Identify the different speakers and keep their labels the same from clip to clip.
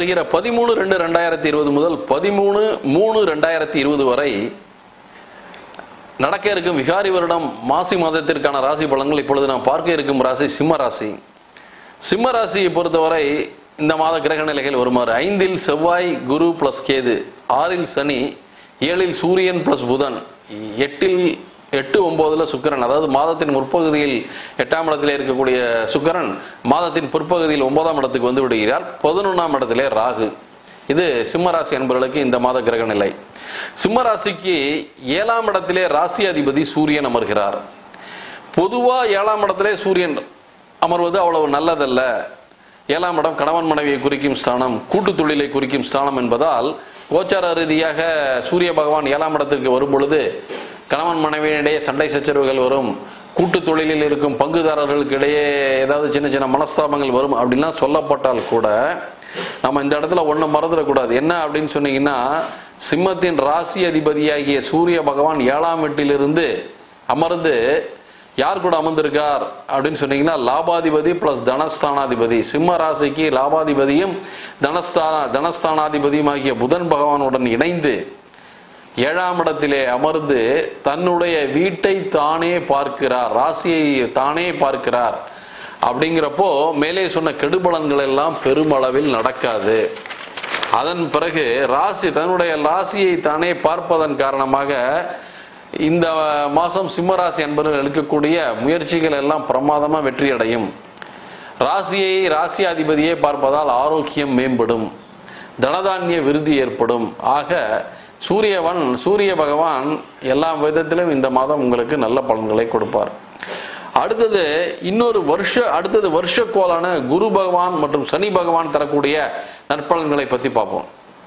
Speaker 1: வருகிற பதிமூணு ரெண்டு ரெண்டாயிரத்தி இருபது முதல் பதிமூணு மூணு ரெண்டாயிரத்தி இருபது வரை நடக்க இருக்கும் விகாரி வருடம் மாசி மாதத்திற்கான ராசி பலன்கள் இப்பொழுது நாம் பார்க்க இருக்கும் ராசி சிம்ம ராசி சிம்ம ராசியை பொறுத்தவரை இந்த மாத கிரக நிலைகள் வருமாறு ஐந்தில் செவ்வாய் குரு பிளஸ் கேது ஆறில் சனி ஏழில் சூரியன் பிளஸ் புதன் எட்டில் எட்டு ஒன்பதுல சுக்கிரன் அதாவது மாதத்தின் முற்பகுதியில் எட்டாம் இடத்திலே இருக்கக்கூடிய சுக்கிரன் மாதத்தின் பிற்பகுதியில் ஒன்பதாம் இடத்துக்கு வந்து விடுகிறார் பதினொன்றாம் இடத்திலே ராகு இது சிம்மராசி அன்பர்களுக்கு இந்த மாத கிரக நிலை சிம்மராசிக்கு ஏழாம் இடத்திலே ராசி அதிபதி சூரியன் அமர்கிறார் பொதுவா ஏழாம் இடத்திலே சூரியன் அமர்வது அவ்வளவு நல்லதல்ல ஏழாம் இடம் கணவன் மனைவியை குறிக்கும் ஸ்தானம் கூட்டு தொழிலை குறிக்கும் ஸ்தானம் என்பதால் கோச்சார ரீதியாக சூரிய பகவான் ஏழாம் இடத்திற்கு வரும் பொழுது கணவன் மனைவியிடையே சண்டை சச்சரவுகள் வரும் கூட்டு தொழிலில் இருக்கும் பங்குதாரர்களுக்கு இடையே ஏதாவது சின்ன சின்ன மனஸ்தாபங்கள் வரும் அப்படின்லாம் சொல்லப்பட்டால் கூட நம்ம இந்த இடத்துல ஒன்றும் மறந்துடக்கூடாது என்ன அப்படின்னு சொன்னீங்கன்னா சிம்மத்தின் ராசி அதிபதியாகிய சூரிய பகவான் ஏழாம் வீட்டிலிருந்து அமர்ந்து யார் கூட அமர்ந்திருக்கார் அப்படின்னு சொன்னீங்கன்னா லாபாதிபதி பிளஸ் தனஸ்தானாதிபதி சிம்ம ராசிக்கு லாபாதிபதியும் தனஸ்தான தனஸ்தானாதிபதியும் ஆகிய புதன் பகவானுடன் இணைந்து ஏழாம் இடத்திலே அமர்ந்து தன்னுடைய வீட்டை தானே பார்க்கிறார் ராசியை தானே பார்க்கிறார் அப்படிங்கிறப்போ மேலே சொன்ன கெடுபலன்கள் எல்லாம் பெருமளவில் நடக்காது அதன் பிறகு ராசி தன்னுடைய ராசியை தானே பார்ப்பதன் காரணமாக இந்த மாதம் சிம்மராசி என்பவர்கள் எடுக்கக்கூடிய முயற்சிகள் எல்லாம் பிரமாதமாக வெற்றி அடையும் ராசியை ராசியாதிபதியே பார்ப்பதால் ஆரோக்கியம் மேம்படும் தனதானிய விருதி ஏற்படும் ஆக சூரியவன் சூரிய பகவான் எல்லா விதத்திலும் இந்த மாதம் உங்களுக்கு நல்ல பலன்களை கொடுப்பார் அடுத்தது இன்னொரு வருஷ அடுத்தது வருஷக்கோளான குரு பகவான் மற்றும் சனி பகவான் தரக்கூடிய நற்பலன்களை பற்றி பார்ப்போம்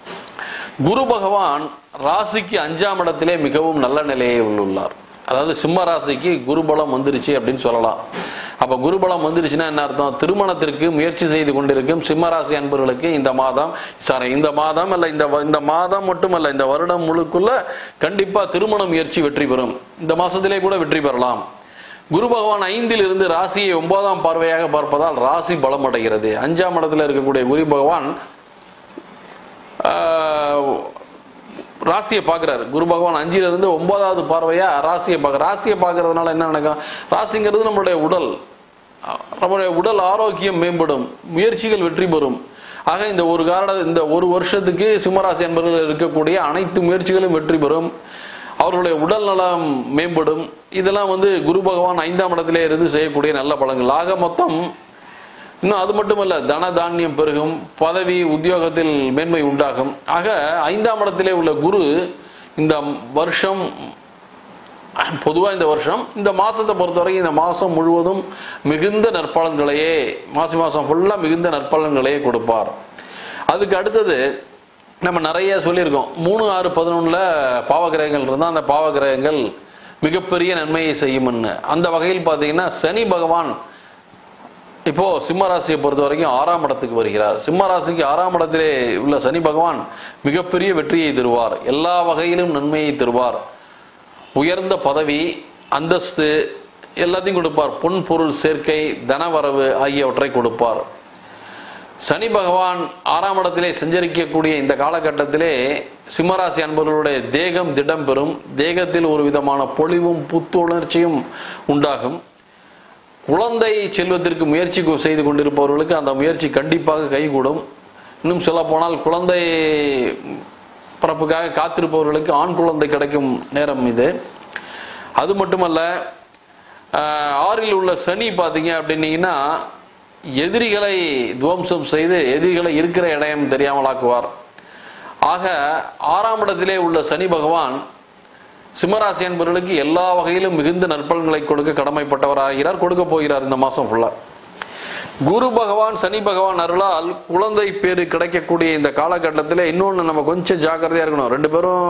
Speaker 1: குரு பகவான் ராசிக்கு அஞ்சாம் இடத்திலே மிகவும் நல்ல நிலையை உள்ளார் அதாவது சிம்ம ராசிக்கு குருபலம் வந்துருச்சு அப்படின்னு சொல்லலாம் அப்ப குருபலம் வந்துருச்சுன்னா என்ன அர்த்தம் திருமணத்திற்கு முயற்சி செய்து கொண்டிருக்கும் சிம்ம ராசி அன்பர்களுக்கு இந்த மாதம் சாரி இந்த மாதம் அல்ல இந்த வ- இந்த மாதம் மட்டுமல்ல இந்த வருடம் முழுக்குள்ள கண்டிப்பா திருமண முயற்சி வெற்றி பெறும் இந்த மாசத்திலே கூட வெற்றி பெறலாம் குரு பகவான் ஐந்தில் இருந்து ராசியை ஒன்பதாம் பார்வையாக பார்ப்பதால் ராசி பலமடைகிறது அஞ்சாம் இடத்துல இருக்கக்கூடிய குரு பகவான் ஆஹ், ராசியை பார்க்குறாரு குரு பகவான் அஞ்சுல இருந்து ஒன்பதாவது பார்வையா ராசியை பார்க்க ராசியை பார்க்கறதுனால என்ன நடக்கும் ராசிங்கிறது நம்மளுடைய உடல் அஹ் நம்மளுடைய உடல் ஆரோக்கியம் மேம்படும் முயற்சிகள் வெற்றி பெறும் ஆக இந்த ஒரு காரண இந்த ஒரு வருஷத்துக்கு சிம்மராசி என்பவர்கள் இருக்கக்கூடிய அனைத்து முயற்சிகளும் வெற்றி பெறும் அவர்களுடைய உடல் நலம் மேம்படும் இதெல்லாம் வந்து குரு பகவான் ஐந்தாம் இடத்திலே இருந்து செய்யக்கூடிய நல்ல பலன்கள் ஆக மொத்தம் இன்னும் அது மட்டுமல்ல தன தானியம் பெருகும் பதவி உத்தியோகத்தில் மேன்மை உண்டாகும் ஆக ஐந்தாம் இடத்திலே உள்ள குரு இந்த வருஷம் பொதுவாக இந்த வருஷம் இந்த மாசத்தை பொறுத்தவரைக்கும் இந்த மாசம் முழுவதும் மிகுந்த நற்பலன்களையே மாசி மாசம் ஃபுல்லாக மிகுந்த நற்பலன்களையே கொடுப்பார் அதுக்கு அடுத்தது நம்ம நிறைய சொல்லியிருக்கோம் மூணு ஆறு பதினொன்றில் பாவகிரகங்கள் இருந்தால் அந்த பாவகிரகங்கள் மிகப்பெரிய நன்மையை செய்யும்னு அந்த வகையில் பார்த்தீங்கன்னா சனி பகவான் இப்போ சிம்ம ராசியை பொறுத்த வரைக்கும் ஆறாம் இடத்துக்கு வருகிறார் சிம்ம ராசிக்கு ஆறாம் இடத்திலே உள்ள சனி பகவான் மிகப்பெரிய வெற்றியை தருவார் எல்லா வகையிலும் நன்மையை தருவார் உயர்ந்த பதவி அந்தஸ்து எல்லாத்தையும் கொடுப்பார் பொன் பொருள் சேர்க்கை தனவரவு ஆகியவற்றை கொடுப்பார் சனி பகவான் ஆறாம் இடத்திலே சஞ்சரிக்கக்கூடிய இந்த காலகட்டத்திலே சிம்மராசி அன்பர்களுடைய தேகம் திடம் பெறும் தேகத்தில் ஒரு விதமான பொலிவும் புத்துணர்ச்சியும் உண்டாகும் குழந்தை செல்வத்திற்கு முயற்சி கொ- செய்து கொண்டிருப்பவர்களுக்கு அந்த முயற்சி கண்டிப்பாக கைகூடும் இன்னும் சொல்ல போனால் குழந்தை பிறப்புக்காக காத்திருப்பவர்களுக்கு ஆண் குழந்தை கிடைக்கும் நேரம் இது அது மட்டுமல்ல ஆஹ், ஆறில் உள்ள சனி பார்த்தீங்க அப்படின்னீங்கன்னா எதிரிகளை துவம்சம் செய்து எதிரிகளை இருக்கிற இடம் தெரியாமலாக்குவார் ஆக ஆறாம் இடத்திலே உள்ள சனி பகவான் சிம்மராசி என்பவர்களுக்கு எல்லா வகையிலும் மிகுந்த நற்பலன்களை கொடுக்க கடமைப்பட்டவராகிறார் கொடுக்க போகிறார் இந்த மாசம் ஃபுல்லா குரு பகவான் சனி பகவான் அருளால் குழந்தை பேரு கிடைக்கக்கூடிய இந்த காலகட்டத்தில் இன்னொன்று நம்ம கொஞ்சம் ஜாக்கிரதையா இருக்கணும் ரெண்டு பேரும்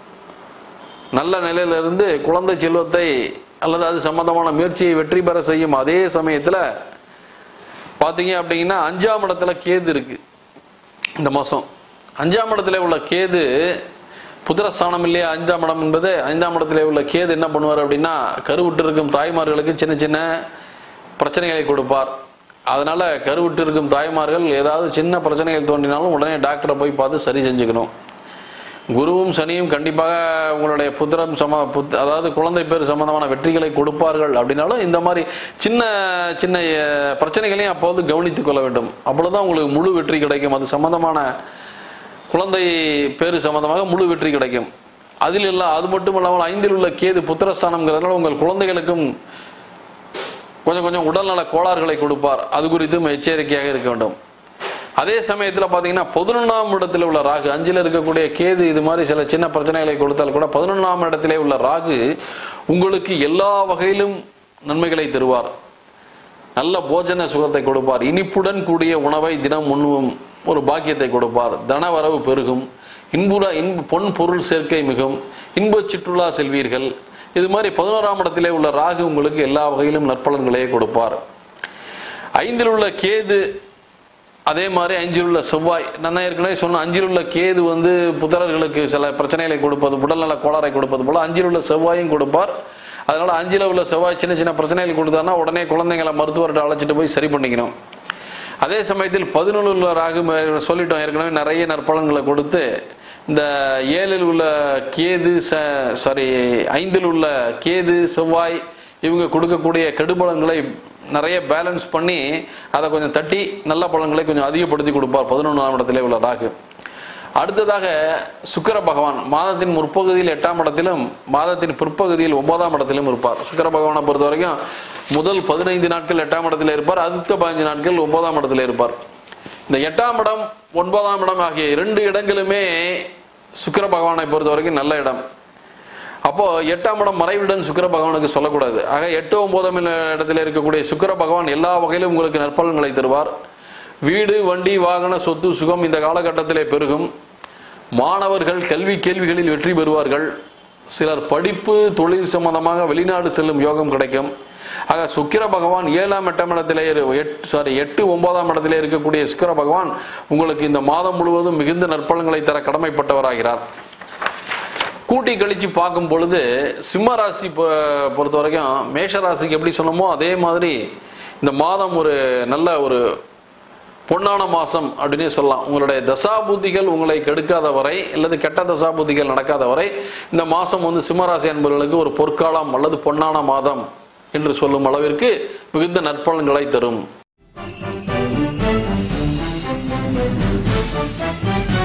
Speaker 1: நல்ல நிலையில இருந்து குழந்தை செல்வத்தை அல்லது அது சம்பந்தமான முயற்சியை வெற்றி பெற செய்யும் அதே சமயத்தில் பார்த்தீங்க அப்படிங்கன்னா அஞ்சாம் இடத்துல கேது இருக்கு இந்த மாதம் அஞ்சாம் இடத்துல உள்ள கேது புத்திரஸ்தானம் இல்லையா ஐந்தாம் இடம் என்பது ஐந்தாம் இடத்துல உள்ள கேது என்ன பண்ணுவார் அப்படின்னா கருவுற்று இருக்கும் தாய்மார்களுக்கு சின்ன சின்ன பிரச்சனைகளை கொடுப்பார் அதனால கருவுற்று இருக்கும் தாய்மார்கள் ஏதாவது சின்ன பிரச்சனைகள் தோன்றினாலும் உடனே டாக்டரை போய் பார்த்து சரி செஞ்சுக்கணும் குருவும் சனியும் கண்டிப்பாக உங்களுடைய புத்திரம் சம புத் அதாவது குழந்தை பேர் சம்பந்தமான வெற்றிகளை கொடுப்பார்கள் அப்படின்னாலும் இந்த மாதிரி சின்ன சின்ன அஹ், பிரச்சனைகளையும் அப்போது கவனித்துக் கொள்ள வேண்டும் அப்பொழுதுதான் உங்களுக்கு முழு வெற்றி கிடைக்கும் அது சம்பந்தமான குழந்தை பேரு சம்பந்தமாக முழு வெற்றி கிடைக்கும் அதில் எல்லாம் அது மட்டும் இல்லாமல் ஐந்தில் உள்ள கேது புத்திரஸ்தானம்ங்கிறதுனால உங்கள் குழந்தைகளுக்கும் கொஞ்சம் கொஞ்சம் உடல்நல கோளாறுகளை கொடுப்பார் அது குறித்தும் எச்சரிக்கையாக இருக்க வேண்டும் அதே சமயத்தில் பார்த்தீங்கன்னா பதினொன்றாம் இடத்துல உள்ள ராகு அஞ்சில் இருக்கக்கூடிய கேது இது மாதிரி சில சின்ன பிரச்சனைகளை கொடுத்தால் கூட பதினொன்றாம் இடத்திலே உள்ள ராகு உங்களுக்கு எல்லா வகையிலும் நன்மைகளை தருவார் நல்ல போஜன சுகத்தை கொடுப்பார் இனிப்புடன் கூடிய உணவை தினம் உண்ணும் ஒரு பாக்கியத்தை கொடுப்பார் தனவரவு பெருகும் இன்புற இன்ப பொன் பொருள் சேர்க்கை மிகும் இன்பச் சுற்றுலா செல்வீர்கள் இது மாதிரி பதினோராம் இடத்திலே உள்ள ராகு உங்களுக்கு எல்லா வகையிலும் நற்பலன்களையே கொடுப்பார் ஐந்தில் உள்ள கேது அதே மாதிரி அஞ்சில் உள்ள செவ்வாய் நான் ஏற்கனவே சொன்ன அஞ்சில் உள்ள கேது வந்து புத்திரர்களுக்கு சில பிரச்சனைகளை கொடுப்பது உடல்நல கோளாறை கொடுப்பது போல அஞ்சில் உள்ள செவ்வாயும் கொடுப்பார் அதனால அஞ்சில் உள்ள செவ்வாய் சின்ன சின்ன பிரச்சனைகள் கொடுத்தாருன்னா உடனே குழந்தைங்களை மருத்துவர்கிட்ட அழைச்சிட்டு போய் சரி பண்ணிக்கணும் அதே சமயத்தில் பதினொன்று உள்ள ராகு ம- சொல்லிட்டோம் ஏற்கனவே நிறைய நற்பலன்களை கொடுத்து இந்த ஏழில் உள்ள கேது சாரி ஐந்தில் உள்ள கேது செவ்வாய் இவங்க கொடுக்கக்கூடிய கெடுபலன்களை நிறைய பேலன்ஸ் பண்ணி அதை கொஞ்சம் தட்டி நல்ல பலன்களை கொஞ்சம் அதிகப்படுத்தி கொடுப்பார் பதினொன்றாம் இடத்திலே உள்ள ராகு அடுத்ததாக சுக்கிர பகவான் மாதத்தின் முற்பகுதியில் எட்டாம் இடத்திலும் மாதத்தின் பிற்பகுதியில் ஒன்பதாம் இடத்திலும் இருப்பார் சுக்கிர பகவானை பொறுத்த வரைக்கும் முதல் பதினைந்து நாட்கள் எட்டாம் இடத்துல இருப்பார் அடுத்த பதினஞ்சு நாட்கள் ஒன்பதாம் இடத்துல இருப்பார் இந்த எட்டாம் இடம் ஒன்பதாம் இடம் ஆகிய இரண்டு இடங்களுமே சுக்கிர பகவானை பொறுத்த வரைக்கும் நல்ல இடம் அப்போ எட்டாம் இடம் மறைவிடன் சுக்கிர பகவானுக்கு சொல்லக்கூடாது ஆக எட்டு ஒன்பதாம் இடத்துல இருக்கக்கூடிய சுக்கிர பகவான் எல்லா வகையிலும் உங்களுக்கு நற்பலன்களை தருவார் வீடு வண்டி வாகன சொத்து சுகம் இந்த காலகட்டத்திலே பெருகும் மாணவர்கள் கல்வி கேள்விகளில் வெற்றி பெறுவார்கள் சிலர் படிப்பு தொழில் சம்பந்தமாக வெளிநாடு செல்லும் யோகம் கிடைக்கும் ஆக சுக்கிர பகவான் ஏழாம் எட்டாம் இடத்திலே சாரி எட்டு ஒன்பதாம் இடத்திலே இருக்கக்கூடிய சுக்கிர பகவான் உங்களுக்கு இந்த மாதம் முழுவதும் மிகுந்த நற்பலன்களை தர கடமைப்பட்டவராகிறார் கூட்டி கழிச்சு பார்க்கும் பொழுது சிம்ம ராசி பொ- பொறுத்த வரைக்கும் மேஷ ராசிக்கு எப்படி சொன்னோமோ அதே மாதிரி இந்த மாதம் ஒரு நல்ல ஒரு பொன்னான மாசம் அப்படின்னே சொல்லலாம் உங்களுடைய தசாபுத்திகள் உங்களை கெடுக்காத வரை அல்லது கெட்ட தசாபுத்திகள் நடக்காத வரை இந்த மாசம் வந்து சிம்மராசி என்பவர்களுக்கு ஒரு பொற்காலம் அல்லது பொன்னான மாதம் என்று சொல்லும் அளவிற்கு மிகுந்த நற்பலன்களை தரும்